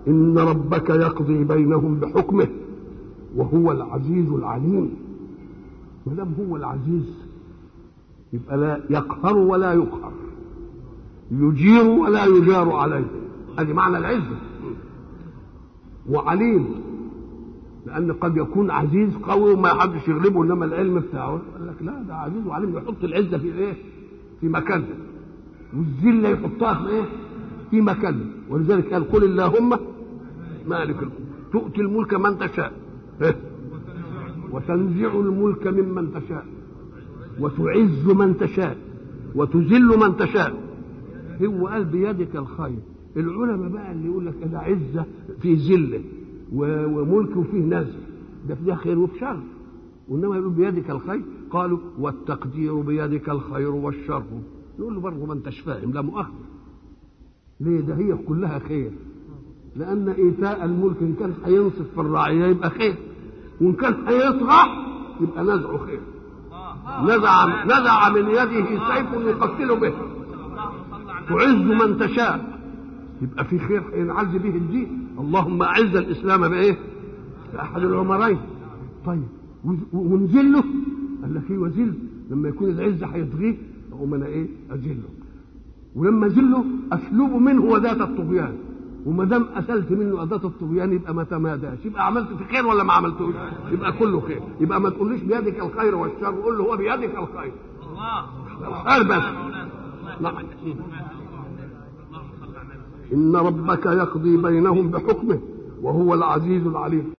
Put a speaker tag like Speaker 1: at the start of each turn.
Speaker 1: إن ربك يقضي بينهم بحكمه وهو العزيز العليم ما دام هو العزيز يبقى لا يقهر ولا يقهر يجير ولا يجار عليه هذه معنى العزة وعليم لأن قد يكون عزيز قوي وما حدش يغلبه إنما العلم بتاعه قال لك لا ده عزيز وعليم يحط العزة في إيه؟ في مكانها والذلة يحطها في إيه؟ في مكانها ولذلك قال قل اللهم مالك الملك تؤتي الملك من تشاء إيه؟ وتنزع الملك ممن تشاء وتعز من تشاء وتذل من تشاء هو قال بيدك الخير العلماء بقى اللي يقول لك ده عزه في ذله وملك وفيه نزل ده فيها خير وفي شر وانما يقول بيدك الخير قالوا والتقدير بيدك الخير والشر نقول له برضه ما انتش فاهم لا مؤاخذه ليه ده هي كلها خير لان ايتاء الملك ان كان هينصف في الرعيه يبقى خير وان كان هيطغى يبقى نزعه خير نزع نزع من يده سيف يقتل به تعز من تشاء يبقى في خير ينعز به الدين اللهم اعز الاسلام بايه؟ باحد العمرين طيب ونذله قال لك ايه وذل لما يكون العزه هيطغيه اقوم انا ايه؟ اذله ولما اذله اسلبه منه وذات الطغيان وما دام اسلت منه اداه الطغيان يبقى ما تماداش يبقى عملت في خير ولا ما عملتوش يبقى كله خير يبقى ما تقوليش بيدك الخير والشر قول له هو بيدك الخير الله الخير بس نعم ان ربك يقضي بينهم بحكمه وهو العزيز العليم